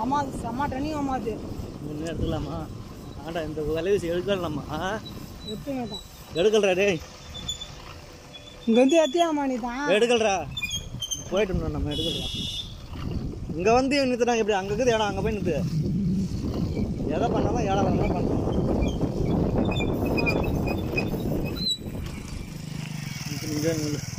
அம்மா அது செம்ம ட்ரெனிங் அம்மா அது முன்னே எடுத்துக்கலாமா ஆண்டா இந்த விலைவசி எடுக்கலாமா எடுத்துங்க தான் எடுக்கலடா டேய் இங்கே வந்து எத்தியாமா நீ தான் எடுக்கலடா போயிட்டு இருந்தோம் நம்ம எடுக்கலாம் இங்கே வந்து நிறுத்துறாங்க எப்படி அங்கே இருக்குது இடம் அங்கே போய் நிறுத்து எதை பண்ணாலும் ஏழாயிரம் தான் பண்ணுறோம் இங்கே நில்லு